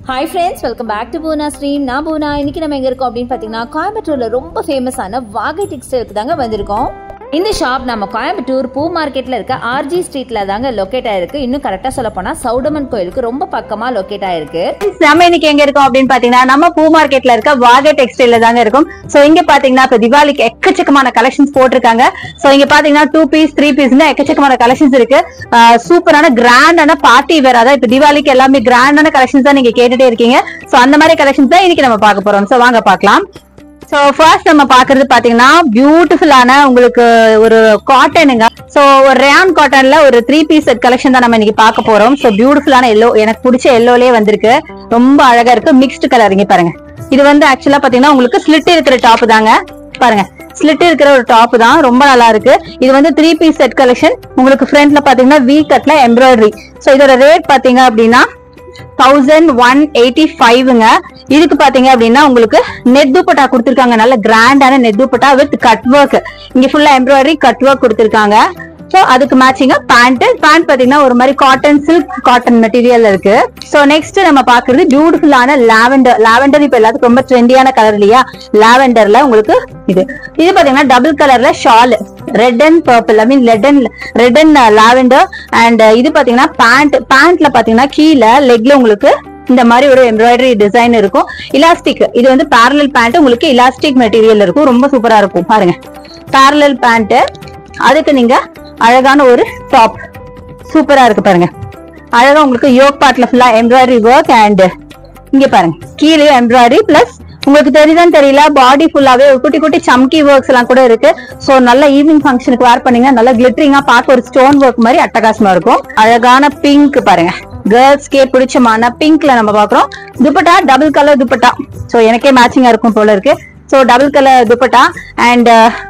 hi friends welcome back to Poona stream நான் பூனா இன்னைக்கு நம்ம எங்க இருக்கோம் அப்படின்னு பார்த்தீங்கன்னா கோயம்புத்தூர்ல ரொம்ப ஃபேமஸான வாகை டெக்ஸ்டைலுக்கு தாங்க வந்திருக்கோம் இந்த ஷாப் நம்ம கோயம்புத்தூர் பூ மார்க்கெட்ல இருக்க ஆர்ஜி ஸ்ட்ரீட்ல தாங்க லொக்கேட் ஆயிருக்கு இன்னும் கரெக்டா சொல்ல போனா சவுடமன் கோயிலுக்கு ரொம்ப பக்கமா லொக்கேட் ஆயிருக்கு நம்ம இன்னைக்கு எங்க இருக்கோம் அப்படின்னு பாத்தீங்கன்னா நம்ம பூ மார்க்கெட்ல இருக்க வாகை டெக்ஸ்டைல்ல தாங்க இருக்கும் சோ இங்க பாத்தீங்கன்னா இப்ப திவாலிக்கு எக்கச்சக்கமான கலெக்ஷன்ஸ் போட்டிருக்காங்க சோ இங்க பாத்தீங்கன்னா டூ பீஸ் த்ரீ பீஸ்னு எக்கச்சக்கமான கலெக்ஷன்ஸ் இருக்கு ஆஹ் சூப்பரான கிராண்டான பார்ட்டி வேற அதாவது இப்ப திவாலிக்கு எல்லாமே கிராண்டான கலெக்ஷன்ஸ் தான் நீங்க கேட்டுட்டே இருக்கீங்க சோ அந்த மாதிரி கலெக்ஷன்ஸ் தான் இன்னைக்கு நம்ம பார்க்க போறோம் சோ வாங்க பார்க்கலாம் சோ ஃபர்ஸ்ட் நம்ம பாக்குறது பாத்தீங்கன்னா பியூட்டிஃபுல்லான உங்களுக்கு ஒரு காட்டனுங்க சோ ஒரு ரேன் காட்டன்ல ஒரு த்ரீ பீஸ் செட் கலெக்ஷன் தான் நம்ம இன்னைக்கு பார்க்க போறோம் சோ பியூட்டிஃபுல்லான எல்லோ எனக்கு பிடிச்ச எல்லோலயே வந்திருக்கு ரொம்ப அழகா இருக்கு மிக்ஸ்டு கலர் இங்க பாருங்க இது வந்து ஆக்சுவலா பாத்தீங்கன்னா உங்களுக்கு ஸ்லிட் இருக்கிற டாப் தாங்க பாருங்க ஸ்லிட் இருக்கிற ஒரு டாப் தான் ரொம்ப நல்லா இருக்கு இது வந்து த்ரீ பீஸ் செட் கலெக்ஷன் உங்களுக்கு ஃப்ரண்ட்ல பாத்தீங்கன்னா வி கட்ல எம்ப்ராய்டரி சோ இதோட ரேட் பாத்தீங்க அப்படின்னா தௌசண்ட் ஒன் எயிட்டி ஃபைவ்ங்க இதுக்கு பாத்தீங்க அப்படின்னா உங்களுக்கு நெட் துப்பட்டா கொடுத்துருக்காங்க நல்ல கிராண்டான net dupatta with cut work இங்க ஃபுல்லா எம்ப்ராய்டரி கட் ஒர்க் கொடுத்துருக்காங்க ஸோ அதுக்கு மேட்சிங்கா பேண்ட் பேண்ட் பாத்தீங்கன்னா ஒரு மாதிரி காட்டன் சில்க் காட்டன் மெட்டீரியல் இருக்கு ஸோ நெக்ஸ்ட் நம்ம பாக்குறது பியூட்டிஃபுல்லான லாவெண்டர் லாவெண்டர் இப்ப எல்லாத்துக்கும் ரொம்ப ட்ரெண்டியான கலர் இல்லையா லாவெண்டர்ல உங்களுக்கு இது இது பாத்தீங்கன்னா டபுள் கலர்ல shawl red and purple I mean red and red and lavender and இது பாத்தீங்கன்னா பேண்ட் பேண்ட்ல பாத்தீங்கன்னா கீழே லெக்ல உங்களுக்கு இந்த மாதிரி ஒரு எம்ப்ராய்டரி டிசைன் இருக்கும் இலாஸ்டிக் இது வந்து பேரலல் பேண்ட் உங்களுக்கு இலாஸ்டிக் மெட்டீரியல் இருக்கும் ரொம்ப சூப்பரா இருக்கும் பாருங்க பேரலல் பேண்ட் அதுக்கு நீங்க அழகான ஒரு டாப் சூப்பரா இருக்கு பாருங்க அழகா உங்களுக்கு யோக் பார்ட்ல ஃபுல்லா எம்ப்ராய்டரி ஒர்க் அண்ட் இங்க பாருங்க கீழே எம்ப்ராய்டரி பிளஸ் உங்களுக்கு தெரியுதான்னு தெரியல பாடி ஃபுல்லாவே ஒரு குட்டி குட்டி சம்கி ஒர்க்ஸ் எல்லாம் கூட இருக்கு சோ நல்ல ஈவினிங் ஃபங்க்ஷனுக்கு வேர் பண்ணீங்க நல்லா கிளிட்டரிங்கா பார்க்க ஒரு ஸ்டோன் ஒர்க் மாதிரி அட்டகாசமா இருக்கும் அழகான பிங்க் பாருங்க கேர்ள்ஸ்க்கே பிடிச்சமான பிங்க்ல நம்ம பாக்குறோம் dupatta double colour dupatta so எனக்கே மேட்சிங்கா இருக்கும் போல இருக்கு so double colour dupatta and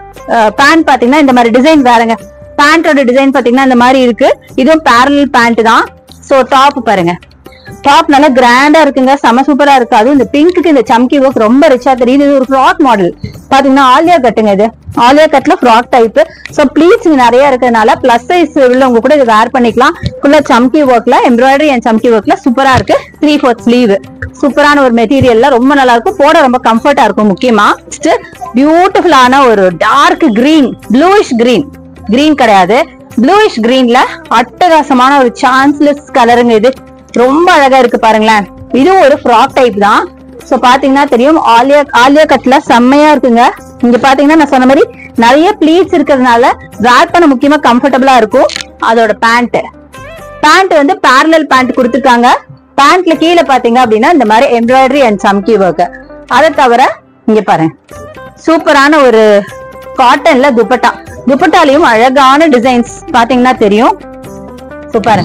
pant பாத்தீங்கன்னா இந்த மாதிரி டிசைன் வேறங்க பேண்டோட டிசைன் பாத்தீங்கன்னா இந்த மாதிரி இருக்கு இதுவும் பேரலல் பேண்ட் தான் சோ டாப் பாருங்க டாப் நல்லா கிராண்டா இருக்குங்க செம சூப்பரா இருக்கு அதுவும் இந்த பிங்க்குக்கு இந்த சம்கி ஒர்க் ரொம்ப ரிச்சா தெரியுது இது ஒரு ஃப்ராக் மாடல் பாத்தீங்கன்னா ஆலியா கட்டுங்க இது ஆலியா கட்ல ஃப்ராக் டைப் சோ ப்ளீட்ஸ் நிறைய இருக்கிறதுனால பிளஸ் சைஸ் உள்ளவங்க கூட இது வேர் பண்ணிக்கலாம் ஃபுல்லா சம்கி ஒர்க்ல எம்ப்ராய்டரி அண்ட் சம்கி ஒர்க்ல சூப்பரா இருக்கு த்ரீ ஃபோர்த் ஸ்லீவ் சூப்பரான ஒரு மெட்டீரியல்ல ரொம்ப நல்லா இருக்கும் போட ரொம்ப கம்ஃபர்ட்டா இருக்கும் முக்கியமா பியூட்டிஃபுல்லான ஒரு dark green bluish green green கிடையாது ப்ளூயிஷ் கிரீன்ல அட்டகாசமான ஒரு சான்ஸ்லெஸ் கலருங்க இது ரொம்ப அழகா இருக்கு பாருங்களேன் இதுவும் ஒரு ஃப்ராக் டைப் தான் சோ பாத்தீங்கன்னா தெரியும் ஆலியா ஆலியா கட்ல செம்மையா இருக்குங்க இங்க பாத்தீங்கன்னா நான் சொன்ன மாதிரி நிறைய ப்ளீட்ஸ் இருக்கிறதுனால வேர் பண்ண முக்கியமா கம்ஃபர்டபுளா இருக்கும் அதோட பேண்ட் பேண்ட் வந்து பேரலல் பேண்ட் கொடுத்துருக்காங்க பேண்ட்ல கீழே பாத்தீங்க அப்படின்னா இந்த மாதிரி எம்ப்ராய்டரி அண்ட் சம்கி ஒர்க் அதை தவிர இங்க பாருங்க சூப்பரான ஒரு காட்டன்ல துப்பட்டா துப்பட்டாலையும் அழகான டிசைன்ஸ் பாத்தீங்கன்னா தெரியும் சூப்பர்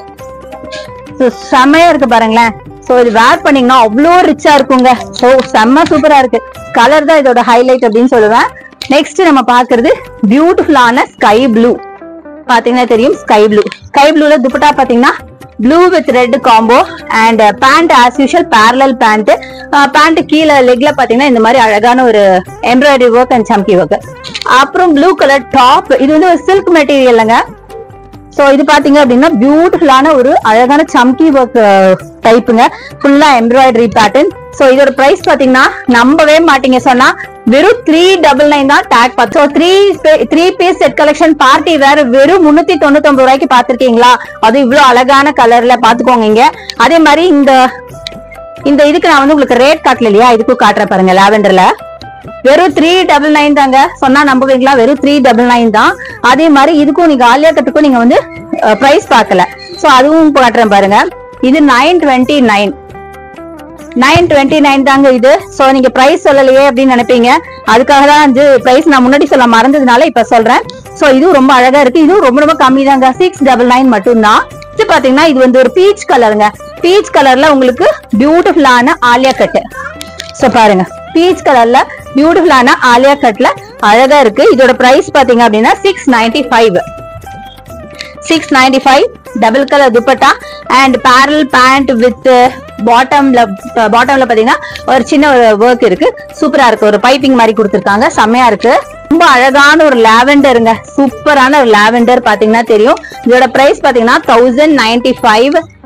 So, செம்மையா இருக்கு பாருங்களேன் சோ இது வேர் பண்ணீங்கன்னா அவ்வளோ ரிச்சா இருக்குங்க சோ செம்ம சூப்பரா இருக்கு கலர் தான் இதோட ஹைலைட் அப்படின்னு சொல்லுவேன் நெக்ஸ்ட் நம்ம பாக்குறது பியூட்டிஃபுல்லான ஸ்கை ப்ளூ பாத்தீங்கன்னா தெரியும் ஸ்கை ப்ளூ ஸ்கை ப்ளூல துப்பட்டா பாத்தீங்கன்னா blue with red combo and pant as usual parallel pant pant கீழே லெக்ல பாத்தீங்கன்னா இந்த மாதிரி அழகான ஒரு embroidery work and chamki work அப்புறம் ப்ளூ கலர் டாப் இது வந்து ஒரு சில்க் மெட்டீரியல்ங்க சோ இது பாத்தீங்க அப்படின்னா பியூட்டிஃபுல்லான ஒரு அழகான சம்கி ஒர்க் டைப்புங்க ஃபுல்லா எம்ப்ராய்டரி பேட்டர்ன் சோ இதோட பிரைஸ் பாத்தீங்கன்னா நம்பவே மாட்டீங்க சொன்னா வெறும் த்ரீ டபுள் நைன் தான் டேக் பார்த்து three three piece set collection party வேற வெறும் முன்னூத்தி தொண்ணூத்தி ஒன்பது ரூபாய்க்கு பாத்திருக்கீங்களா அது இவ்வளவு அழகான கலர்ல பாத்துக்கோங்க இங்க அதே மாதிரி இந்த இந்த இதுக்கு நான் வந்து உங்களுக்கு ரேட் காட்டல இல்லையா இதுக்கும் காட்டுறேன் பாருங்க லாவெண்டர்ல வெறும் த்ரீ டபுள் நைன் தாங்க சொன்னா நம்புவீங்களா வெறும் த்ரீ டபுள் நைன் தான் அதே மாதிரி இதுக்கும் நீங்க ஆலியா கட்டுக்கும் நீங்க வந்து பிரைஸ் பார்க்கல சோ அதுவும் காட்டுறேன் பாருங்க இது nine twenty nine nine twenty nine தாங்க இது சோ நீங்க பிரைஸ் சொல்லலையே அப்படின்னு நினைப்பீங்க அதுக்காக தான் வந்து பிரைஸ் நான் முன்னாடி சொல்ல மறந்ததுனால இப்ப சொல்றேன் சோ இதுவும் ரொம்ப அழகா இருக்கு இதுவும் ரொம்ப ரொம்ப கம்மி தாங்க சிக்ஸ் டபுள் நைன் மட்டும்தான் இது பாத்தீங்கன்னா இது வந்து ஒரு பீச் கலருங்க பீச் கலர்ல உங்களுக்கு பியூட்டிஃபுல்லான ஆலியா கட்டு சோ பாருங்க பீச் கலர்ல பியூட்டிஃபுல்லான ஆலியா கட்ல அழகா இருக்கு இதோட பிரைஸ் பாத்தீங்க அப்படின்னா six ninety five six ninety five double colour dupatta and parallel pant with பாட்டம்ல பாட்டம்ல பாத்தீங்கன்னா ஒரு சின்ன ஒரு ஒர்க் இருக்கு சூப்பரா இருக்கு ஒரு பைப்பிங் மாதிரி கொடுத்துருக்காங்க செம்மையா இருக்கு ரொம்ப அழகான ஒரு லாவெண்டருங்க சூப்பரான ஒரு லாவெண்டர் பாத்தீங்கன்னா தெரியும் இதோட பிரைஸ் பாத்தீங்கன்னா தௌசண்ட் நைன்டி ஃபைவ்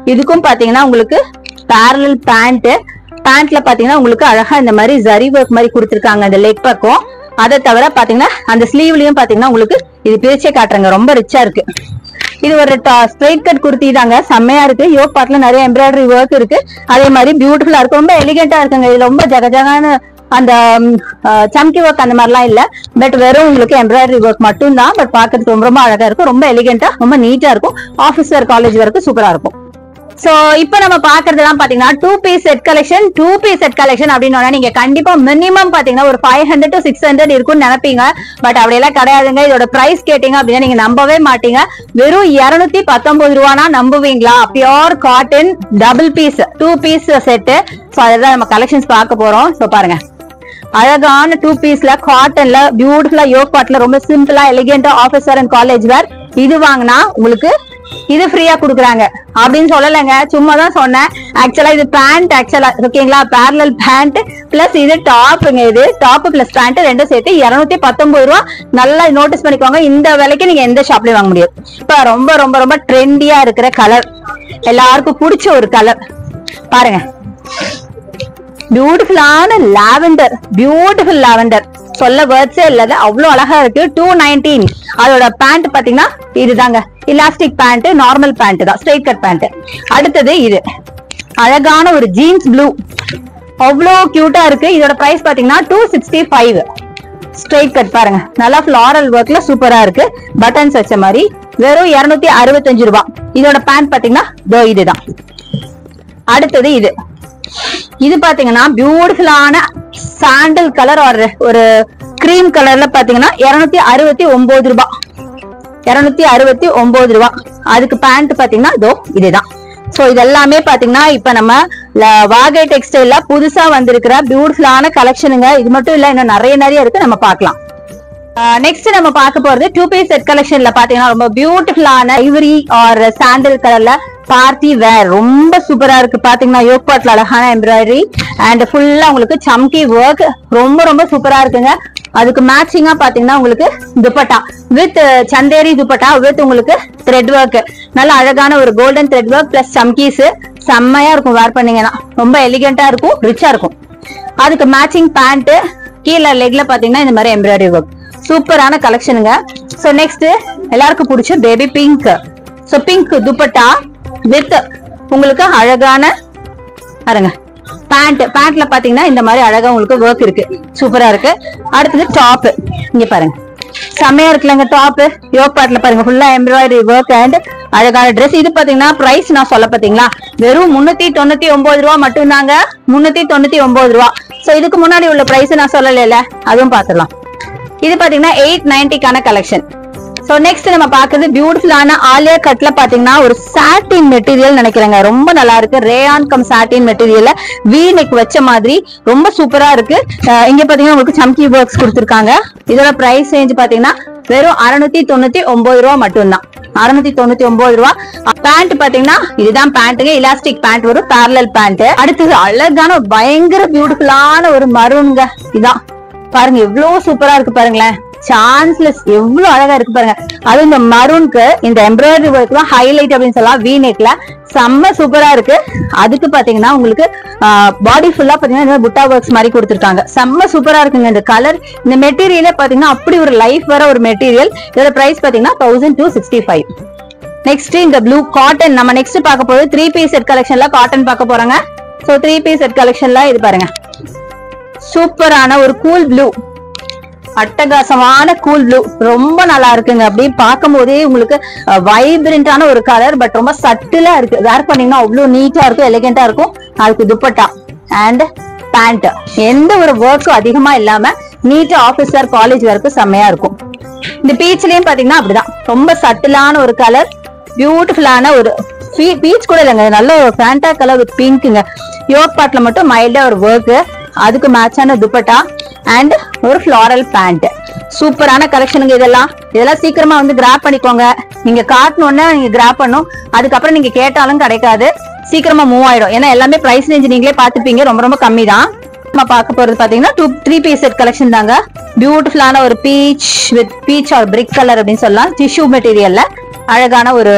இதுக்கும் பாத்தீங்கன்னா உங்களுக்கு பேரலல் பேண்ட் பேண்ட்ல பாத்தீங்கன்னா உங்களுக்கு அழகா இந்த மாதிரி ஜரி ஒர்க் மாதிரி கொடுத்துருக்காங்க அந்த லெக் பக்கம் அதை தவிர பாத்தீங்கன்னா அந்த ஸ்லீவ்லயும் பாத்தீங்கன்னா உங்களுக்கு இது பிரிச்சே காட்டுறங்க ரொம்ப ரிச்சா இருக்கு இது ஒரு ஸ்ட்ரைட் கட் குர்த்தி தாங்க செம்மையா இருக்கு யோக் பார்ட்ல நிறைய எம்ப்ராய்டரி ஒர்க் இருக்கு அதே மாதிரி பியூட்டிஃபுல்லா இருக்கு ரொம்ப எலிகென்ட்டா இருக்குங்க இது ரொம்ப ஜகஜகான அந்த சம்கி ஒர்க் அந்த மாதிரிலாம் இல்ல பட் வெறும் உங்களுக்கு எம்ப்ராய்டரி ஒர்க் மட்டும் தான் பட் பாக்கிறதுக்கு ரொம்ப ரொம்ப அழகா இருக்கும் ரொம்ப எலிகென்ட்டா ரொம்ப நீட்டா இருக்கும் ஆஃபீஸ் வேர் காலேஜ் வரைக்கும் சூப்பரா இருக்கும் சோ இப்போ நம்ம பாக்குறதுலாம் பாத்தீங்கன்னா two piece set collection two piece set collection அப்படின்னு நீங்க கண்டிப்பா மினிமம் பாத்தீங்கன்னா ஒரு five hundred to six hundred இருக்கும்னு நினைப்பீங்க பட் அப்படியெல்லாம் கிடையாதுங்க இதோட பிரைஸ் கேட்டீங்க அப்படின்னா நீங்க நம்பவே மாட்டீங்க வெறும் இருநூத்தி பத்தொன்பது ரூபானா நம்புவீங்களா pure cotton double piece two piece set so அதுதான் நம்ம கலெக்ஷன்ஸ் பார்க்க போறோம் சோ பாருங்க அழகான டூ பீஸ்ல காட்டன்ல பியூட்டிஃபுல்லா யோக் பாட்ல ரொம்ப சிம்பிளா எலிகென்டா ஆஃபீஸர் அண்ட் காலேஜ் வேர் இது வாங்கினா உங்களுக்கு இது ஃப்ரீயா குடுக்குறாங்க அப்படின்னு சொல்லலைங்க சும்மா தான் சொன்னேன் ஆக்சுவலா இது பேண்ட் ஆக்சுவலா ஓகேங்களா பேரலல் பேண்ட் பிளஸ் இது டாப்புங்க இது டாப் பிளஸ் பேண்ட் ரெண்டும் சேர்த்து இருநூத்தி பத்தொன்பது ரூபா நல்லா நோட்டீஸ் பண்ணிக்கோங்க இந்த விலைக்கு நீங்க எந்த ஷாப்லயும் வாங்க முடியாது இப்ப ரொம்ப ரொம்ப ரொம்ப ட்ரெண்டியா இருக்கிற கலர் எல்லாருக்கும் பிடிச்ச ஒரு கலர் பாருங்க பியூட்டிஃபுல்லான லாவெண்டர் பியூட்டிஃபுல் லாவெண்டர் சொல்ல வேர்ட்ஸே இல்லாத அவ்வளவு அழகா இருக்கு டூ நைன்டீன் அதோட பேண்ட் பாத்தீங்கன்னா இதுதாங்க இலாஸ்டிக் பேண்ட் நார்மல் பேண்ட் தான் ஸ்ட்ரைட் கட் பேண்ட் அடுத்தது இது அழகான ஒரு ஜீன்ஸ் ப்ளூ அவ்வளோ கியூட்டா இருக்கு இதோட பிரைஸ் பாத்தீங்கன்னா two sixty five straight cut பாருங்க நல்லா ஃபிளாரல் ஒர்க்ல சூப்பரா இருக்கு பட்டன்ஸ் வச்ச மாதிரி வெறும் இருநூத்தி அறுபத்தஞ்சு ரூபாய் இதோட பேண்ட் பாத்தீங்கன்னா இதோ இதுதான் அடுத்தது இது இது பாத்தீங்கன்னா பியூட்டிஃபுல்லான சாண்டல் கலர் ஒரு ஒரு கிரீம் கலர்ல பாத்தீங்கன்னா இருநூத்தி அறுபத்தி ஒன்பது ரூபாய் இருநூத்தி அறுபத்தி ஒன்பது ரூபாய் அதுக்கு பேண்ட் பாத்தீங்கன்னா இதோ இதுதான் சோ இது எல்லாமே பாத்தீங்கன்னா இப்ப நம்ம ல- வாகை டெக்ஸ்டைல்ல புதுசா வந்திருக்கிற பியூட்டிஃபுல்லான கலெக்ஷனுங்க இது மட்டும் இல்ல இன்னும் நிறைய நிறைய இருக்கு நம்ம பார்க்கலாம் நெக்ஸ்ட் நம்ம பார்க்க போறது டூ பீஸ் செட் கலெக்ஷன்ல பாத்தீங்கன்னா ரொம்ப பியூட்டிஃபுல்லான ஐவரி ஆர் சாண்டல் கலர்ல பார்ட்டி வேர் ரொம்ப சூப்பரா இருக்கு பாத்தீங்கன்னா யோக் பாட்ல அழகான எம்ப்ராய்டரி அண்ட் ஃபுல்லா உங்களுக்கு சம்கி ஒர்க் ரொம்ப ரொம்ப சூப்பரா இருக்குங்க அதுக்கு மேட்சிங்கா பாத்தீங்கன்னா உங்களுக்கு துப்பட்டா வித் சந்தேரி துப்பட்டா வித் உங்களுக்கு த்ரெட் ஒர்க் நல்ல அழகான ஒரு golden thread work plus chamkis செம்மையா இருக்கும் வேர் பண்ணீங்கன்னா ரொம்ப எலிகென்ட்டா இருக்கும் ரிச்சா இருக்கும் அதுக்கு மேட்சிங் பேண்ட் கீழே லெக்ல பாத்தீங்கன்னா இந்த மாதிரி எம்ப்ராய்டரி ஒர்க் சூப்பரான கலெக்ஷனுங்க சோ நெக்ஸ்ட் எல்லாருக்கும் பிடிச்ச baby pink so pink dupatta with உங்களுக்கு அழகான பாருங்க பேண்ட் பேண்ட்ல பாத்தீங்கன்னா இந்த மாதிரி அழகா உங்களுக்கு ஒர்க் இருக்கு சூப்பரா இருக்கு அடுத்தது டாப் இங்க பாருங்க செம்மையா இருக்குல்லங்க டாப் யோக் பேட்ல பாருங்க ஃபுல்லா எம்ப்ராய்டரி ஒர்க் அண்ட் அழகான Dress இது பாத்தீங்கன்னா பிரைஸ் நான் சொல்ல பாத்தீங்களா வெறும் முன்னூத்தி தொண்ணூத்தி ஒன்பது ரூபா மட்டும்தாங்க முன்னூத்தி தொண்ணூத்தி ஒன்பது ரூபா சோ இதுக்கு முன்னாடி உள்ள பிரைஸ் நான் சொல்லல அதுவும் பாத்துடலாம் இது பாத்தீங்கன்னா எயிட் நைன்டிக்கான கலெக்ஷன் சோ நெக்ஸ்ட் நம்ம பாக்குறது பியூட்டிஃபுல்லான ஆலியா கட்ல பாத்தீங்கன்னா ஒரு சாட்டின் மெட்டீரியல் நினைக்கிறேங்க ரொம்ப நல்லா இருக்கு ரேயான் கம் சாட்டின் மெட்டீரியல்ல வி நெக் வச்ச மாதிரி ரொம்ப சூப்பரா இருக்கு அஹ் இங்க பாத்தீங்கன்னா உங்களுக்கு சம்கி ஒர்க்ஸ் கொடுத்திருக்காங்க இதோட பிரைஸ் ரேஞ்ச் பாத்தீங்கன்னா வெறும் அறுநூத்தி தொண்ணூத்தி ஒன்பது ரூபா மட்டும்தான் அறுநூத்தி தொண்ணூத்தி ஒன்பது ரூபா பேண்ட் பாத்தீங்கன்னா இதுதான் பேண்ட்டுங்க இலாஸ்டிக் பேண்ட் வரும் பேரலல் பேண்ட் அடுத்தது அழகான ஒரு பயங்கர பியூட்டிஃபுல்லான ஒரு மருங்க இதான் பாருங்க எவ்வளவு சூப்பரா இருக்கு பாருங்களேன் சான்ஸ்லெஸ் எவ்வளவு அழகா இருக்கு பாருங்க அது இந்த மரூனுக்கு இந்த எம்ப்ராய்டரி ஒர்க் தான் ஹைலைட் அப்படின்னு சொல்லலாம் வி நெக்ல செம்ம சூப்பரா இருக்கு அதுக்கு பாத்தீங்கன்னா உங்களுக்கு பாடி ஃபுல்லா பாத்தீங்கன்னா இந்த மாதிரி புட்டா ஒர்க்ஸ் மாதிரி கொடுத்துருக்காங்க செம்ம சூப்பரா இருக்குங்க இந்த கலர் இந்த மெட்டீரியலே பாத்தீங்கன்னா அப்படி ஒரு லைஃப் வர ஒரு மெட்டீரியல் இதோட பிரைஸ் பாத்தீங்கன்னா thousand two sixty five next இந்த ப்ளூ காட்டன் நம்ம நெக்ஸ்ட் பார்க்க போறது த்ரீ பீஸ் செட் கலெக்ஷன்ல காட்டன் பார்க்க போறாங்க சோ த்ரீ பீஸ் செட் கலெக்ஷன்ல இது பாருங்க சூப்பரான ஒரு கூல் ப்ளூ அட்டகாசமான கூல் ப்ளூ ரொம்ப நல்லா இருக்குங்க அப்படியே பார்க்கும் போதே உங்களுக்கு வைப்ரண்டான ஒரு கலர் பட் ரொம்ப சட்டிலா இருக்கு வேர் பண்ணீங்கன்னா அவ்வளவு நீட்டா இருக்கும் எலிகென்டா இருக்கும் அதுக்கு துப்பட்டா அண்ட் பேண்ட் எந்த ஒரு ஒர்க்கும் அதிகமா இல்லாம நீட்டா ஆபீசர் காலேஜ் வரைக்கும் செம்மையா இருக்கும் இந்த பீச்லயும் பாத்தீங்கன்னா அப்படிதான் ரொம்ப சட்டிலான ஒரு கலர் பியூட்டிஃபுல்லான ஒரு பீச் கூட இல்லைங்க நல்ல ஒரு ஃபேண்டா கலர் வித் பிங்க்குங்க யோக் பாட்ல மட்டும் மைல்டா ஒரு ஒர்க் அதுக்கு மேட்சான துப்பட்டா அண்ட் ஒரு ஃபிளாரல் பேண்ட் சூப்பரான கலெக்ஷனுங்க இதெல்லாம் இதெல்லாம் சீக்கிரமா வந்து கிராப் பண்ணிக்கோங்க நீங்க காட்டணும்னா நீங்க கிராப் பண்ணும் அதுக்கப்புறம் நீங்க கேட்டாலும் கிடைக்காது சீக்கிரமா மூவ் ஆயிடும் ஏன்னா எல்லாமே பிரைஸ் ரேஞ்ச் நீங்களே பாத்துப்பீங்க ரொம்ப ரொம்ப கம்மி தான் நம்ம பார்க்க போறது பாத்தீங்கன்னா two three piece set collection தாங்க பியூட்டிஃபுல்லான ஒரு peach with peach or brick colour அப்படின்னு சொல்லலாம் டிஷ்யூ மெட்டீரியல்ல அழகான ஒரு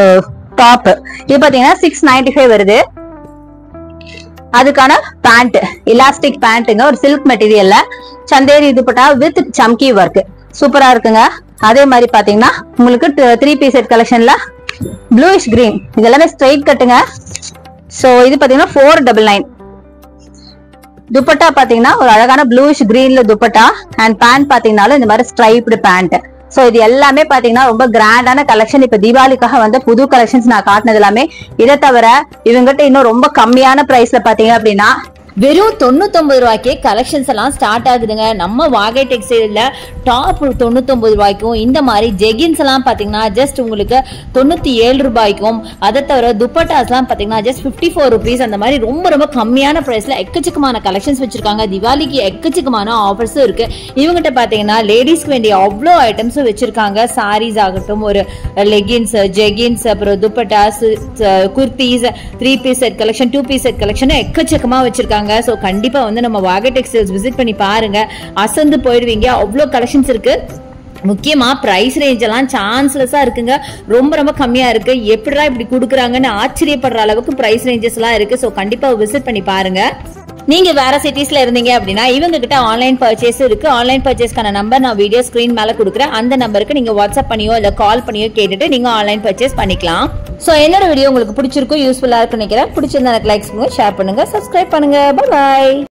டாப் இது பாத்தீங்கன்னா சிக்ஸ் நைன்டி ஃபைவ் வருது அதுக்கான பேண்ட் இலாஸ்டிக் பேண்ட்டுங்க ஒரு சில்க் மெட்டீரியல்ல சந்தேரி துப்பட்டா வித் சம்கி ஒர்க் சூப்பரா இருக்குங்க அதே மாதிரி பாத்தீங்கன்னா உங்களுக்கு த்ரீ பீஸ் செட் கலெக்ஷன்ல ப்ளூயிஷ் கிரீன் இது எல்லாமே ஸ்ட்ரைட் கட்டுங்க சோ இது பாத்தீங்கன்னா ஃபோர் டபுள் நைன் துப்பட்டா பாத்தீங்கன்னா ஒரு அழகான ப்ளூயிஷ் கிரீன்ல துப்பட்டா அண்ட் பேண்ட் பாத்தீங்கன்னாலும் இந்த மாதிரி ஸ்ட்ரைப்டு பேண்ட் சோ இது எல்லாமே பாத்தீங்கன்னா ரொம்ப கிராண்டான கலெக்ஷன் இப்ப தீபாவளிக்காக வந்த புது கலெக்ஷன்ஸ் நான் காட்டினது எல்லாமே இதை தவிர இவங்ககிட்ட இன்னும் ரொம்ப கம்மியான பிரைஸ்ல பாத்தீங்க அப்படின்னா வெறும் தொண்ணூத்தொன்பது ரூபாய்க்கே கலெக்ஷன்ஸ் எல்லாம் ஸ்டார்ட் ஆகுதுங்க நம்ம வாகை டெக்ஸ்டைல டாப் தொண்ணூத்தொன்பது ரூபாய்க்கும் இந்த மாதிரி ஜெகின்ஸ் எல்லாம் பாத்தீங்கன்னா ஜஸ்ட் உங்களுக்கு தொண்ணூத்தி ஏழு ரூபாய்க்கும் அதை தவிர துப்பட்டாஸ் எல்லாம் பாத்தீங்கன்னா ஜஸ்ட் பிப்டி ஃபோர் ருபீஸ் அந்த மாதிரி ரொம்ப ரொம்ப கம்மியான பிரைஸ்ல எக்கச்சக்கமான கலெக்ஷன்ஸ் வச்சிருக்காங்க திவாலிக்கு எக்கச்சக்கமான ஆஃபர்ஸும் இருக்கு இவங்ககிட்ட பாத்தீங்கன்னா லேடிஸ்க்கு வேண்டிய அவ்வளோ ஐட்டம்ஸும் வச்சிருக்காங்க சாரீஸ் ஆகட்டும் ஒரு லெகின்ஸ் ஜெகின்ஸ் அப்புறம் dupattas kurtis three piece set collection two piece set collection எக்கச்சக்கமா வச்சிருக்காங்க ஸோ கண்டிப்பா வந்து நம்ம வாகை டெக்ஸ்டைல்ஸ் விசிட் பண்ணி பாருங்க அசந்து போயிடுவீங்க அவ்வளோ கலெக்ஷன்ஸ் இருக்கு முக்கியமா பிரைஸ் ரேஞ்ச் எல்லாம் சான்ஸ்லெஸ்ஸா இருக்குங்க ரொம்ப ரொம்ப கம்மியா இருக்கு எப்படிடா இப்படி கொடுக்குறாங்கன்னு ஆச்சரியப்படுற அளவுக்கு பிரைஸ் ரேஞ்சஸ் எல்லாம் இருக்கு ஸோ கண்டிப்பா விசிட் பண்ணி பாருங்க நீங்க வேற சிட்டிஸ்ல இருந்தீங்க அப்படின்னா இவங்க கிட்ட ஆன்லைன் பர்ச்சேஸ் இருக்கு ஆன்லைன் பர்ச்சேஸ்க்கான நம்பர் நான் வீடியோ ஸ்கிரீன் மேல கொடுக்குறேன் அந்த நம்பருக்கு நீங்க வாட்ஸ்அப் பண்ணியோ இல்ல கால் பண்ணியோ கேட்டுட்டு நீங்க ஆன்லைன் பர்ச்சேஸ் பண்ணிக்கலாம் சோ என்னோட வீடியோ உங்களுக்கு பிடிச்சிருக்கும் யூஸ்ஃபுல்லா இருக்குன்னு நினைக்கிறேன் பிடிச்சிருந்தா எனக்கு லைக்ஸ் பண்ணுங்க ஷேர் பண்ணுங்க சப்ஸ்கிரைப் பண்ணுங்க பை